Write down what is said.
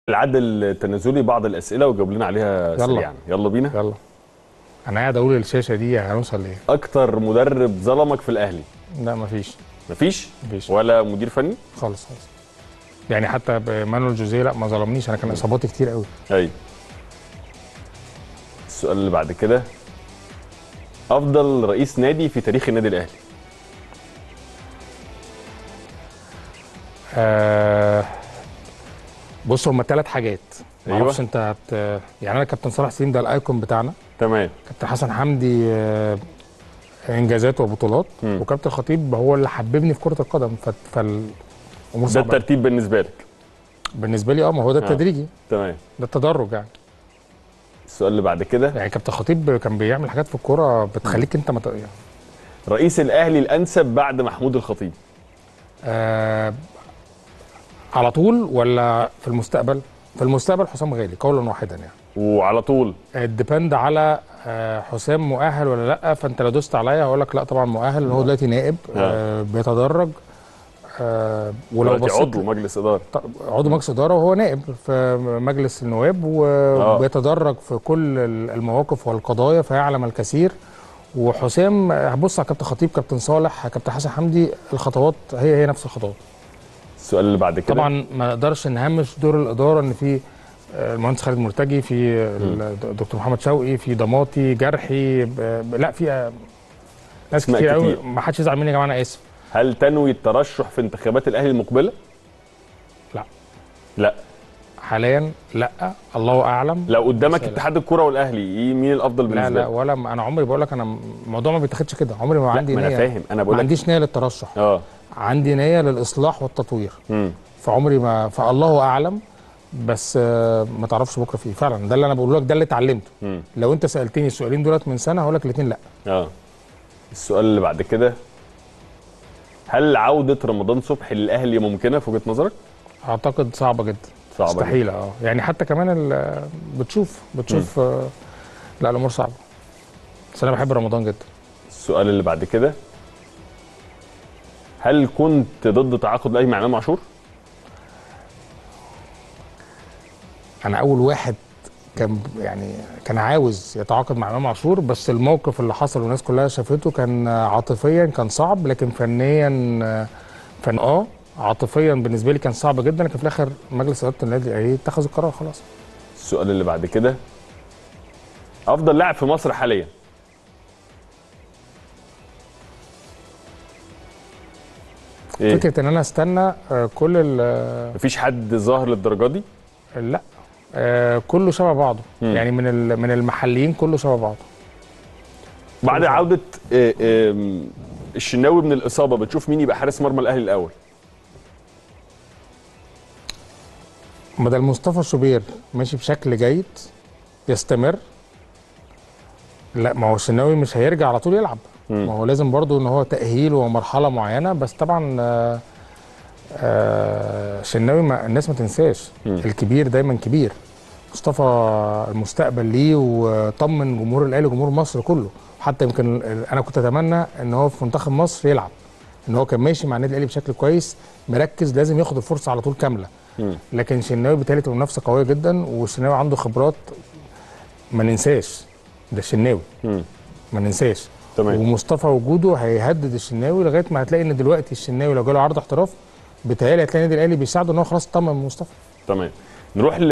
العدل التنازلي بعض الاسئله وجاوب لنا عليها يلا. سريعا يلا بينا يلا انا قاعد اقول الشاشه دي هنوصل لايه اكتر مدرب ظلمك في الاهلي لا مفيش مفيش مفيش ولا مدير فني خالص خالص يعني حتى مانويل جوزيه لا ما ظلمنيش انا كان اصاباتي كتير قوي ايوه السؤال اللي بعد كده افضل رئيس نادي في تاريخ النادي الاهلي آه بص هما ثلاث حاجات ما أيوة. اعرفش انت هت يعني انا كابتن صلاح سليم ده الايكون بتاعنا تمام كابتن حسن حمدي آه انجازات وبطولات مم. وكابتن خطيب هو اللي حببني في كره القدم ف... فالامور ده صعبه الترتيب بالنسبه لك بالنسبه لي اه ما هو ده التدريجي تمام ده التدرج يعني السؤال اللي بعد كده يعني كابتن خطيب كان بيعمل حاجات في الكوره بتخليك انت مت... يعني رئيس الاهلي الانسب بعد محمود الخطيب آه على طول ولا في المستقبل؟ في المستقبل حسام غالي قولا واحدا يعني وعلى طول ديبند على آه، حسام مؤهل ولا لا فانت لو دوست عليا هقول لك لا طبعا مؤهل لان هو دلوقتي نائب آه بيتدرج آه ولو دلوقتي بصيت عضو مجلس اداره ط- عضو مجلس اداره وهو نائب في مجلس النواب وبيتدرج في كل المواقف والقضايا فيعلم الكثير وحسام آه، هبص على كابتن خطيب كابتن صالح كابتن حسن حمدي الخطوات هي هي نفس الخطوات السؤال اللي بعد كده طبعا ما نقدرش نهمش دور الاداره ان في آه، المهندس خالد مرتجي في الدكتور محمد شوقي في ضماطي جرحي ب- ب- لا في آه، ناس أسماء كتير قوي كتير. ما حدش يزعل مني يا جماعه انا اسف هل تنوي الترشح في انتخابات الاهلي المقبله لا لا حاليا لا الله اعلم لو قدامك لا. اتحاد الكره والاهلي ايه مين الافضل لا بالنسبه لا لك ولا م- انا عمري بقول لك انا الموضوع ما بيتاخدش كده عمري ما لا، عندي ما انا نيه فاهم انا ما بقول لك عنديش نيه للترشح اه عندي نيه للاصلاح والتطوير امم فعمري ما فالله اعلم بس آه، ما تعرفش بكره فيه فعلا ده اللي انا بقول لك ده اللي اتعلمته امم لو انت سالتني السؤالين دولت من سنه هقول لك الاثنين لا اه السؤال اللي بعد كده هل عوده رمضان صبحي للاهلي ممكنه في وجهه نظرك اعتقد صعبه جدا صعبه جدا. مستحيله اه يعني حتى كمان ال- بتشوف بتشوف آه، لا الامور صعبه بس انا بحب رمضان جدا السؤال اللي بعد كده هل كنت ضد تعاقد الاهلي مع امام عاشور انا اول واحد كان يعني كان عاوز يتعاقد مع امام عاشور بس الموقف اللي حصل والناس كلها شافته كان عاطفيا كان صعب لكن فنيا آه، فن اه عاطفيا بالنسبه لي كان صعب جدا لكن في الاخر مجلس اداره النادي الاهلي اتخذ القرار خلاص السؤال اللي بعد كده افضل لاعب في مصر حاليا ايه فكره ان انا استنى آه، كل ال- مفيش حد ظاهر للدرجه دي لا آه كله شبه بعضه مم. يعني من ال- من المحليين كله شبه بعضه بعد عوده آه، آم، الشناوي من الاصابه بتشوف مين يبقى حارس مرمى الاهلي الاول بدل مصطفى شوبير ماشي بشكل جيد يستمر لا ما هو الشناوي مش هيرجع على طول يلعب مم. ما هو لازم برضو ان هو تاهيل ومرحله معينه بس طبعا آه، آه، الشناوي ما الناس ما تنساش مم. الكبير دايما كبير مصطفى المستقبل ليه وطمن جمهور الاهلي وجمهور مصر كله حتى يمكن انا كنت اتمنى ان هو في منتخب مصر يلعب ان هو كان ماشي مع النادي الاهلي بشكل كويس مركز لازم ياخد الفرصه على طول كامله مم. لكن شناوي بالتالي تبقى منافسه قويه جدا والشناوي عنده خبرات ما ننساش ده الشناوي مم. ما ننساش تمام ومصطفى وجوده هيهدد الشناوي لغايه ما هتلاقي ان دلوقتي الشناوي لو جاله عرض احتراف بتهيألي هتلاقي النادي الاهلي بيساعده ان هو خلاص طمن من مصطفى تمام نروح